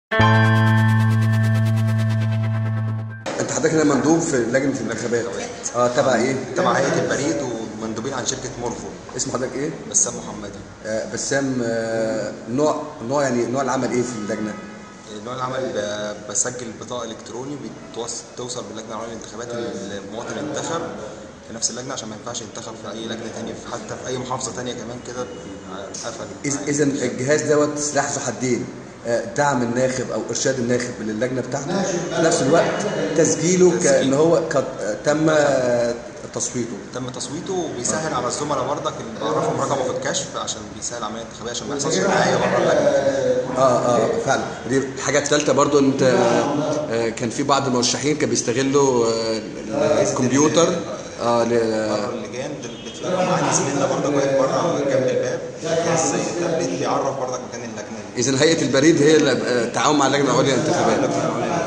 انت حضرتك هنا مندوب في لجنه الانتخابات اه تبع ايه؟ تبع هيئه البريد ومندوبين عن شركه مورفو اسم حضرتك ايه؟ بسام محمدي آه بسام آه نوع نوع يعني نوع العمل ايه في اللجنه؟ نوع العمل ب- بسجل بطاقه الكتروني بتوص- توصل باللجنه العليا للانتخابات إن المواطن انتخب في نفس اللجنه عشان ما ينفعش ينتخب في اي لجنه ثانيه حتى في اي محافظه ثانيه كمان كده قفل اذا الجهاز دوت سلاح ذو حدين آه، دعم الناخب او ارشاد الناخب للجنه بتاعته في نفس الوقت تسجيله كان هو قد آه، تم آه، تصويته تم تصويته وبيسهل على الزملاء برضك اللي بعرفهم رقمه في الكشف عشان بيسهل العمليه الانتخابيه عشان ما يحصلش دعايه بره اللجنه اه اه فعلا دي الحاجه الثالثه برضو انت آه، كان في بعض المرشحين كانوا بيستغلوا آه، الكمبيوتر اه ل- بره اللجان ده بتبقى معانا زميلنا برضك واقف بره جنب الباب جهاز زي التابلت بيعرف برضك مكان اللجنه اذا هيئه البريد هي اللي آه، تعاون مع اللجنه العليا للانتخابات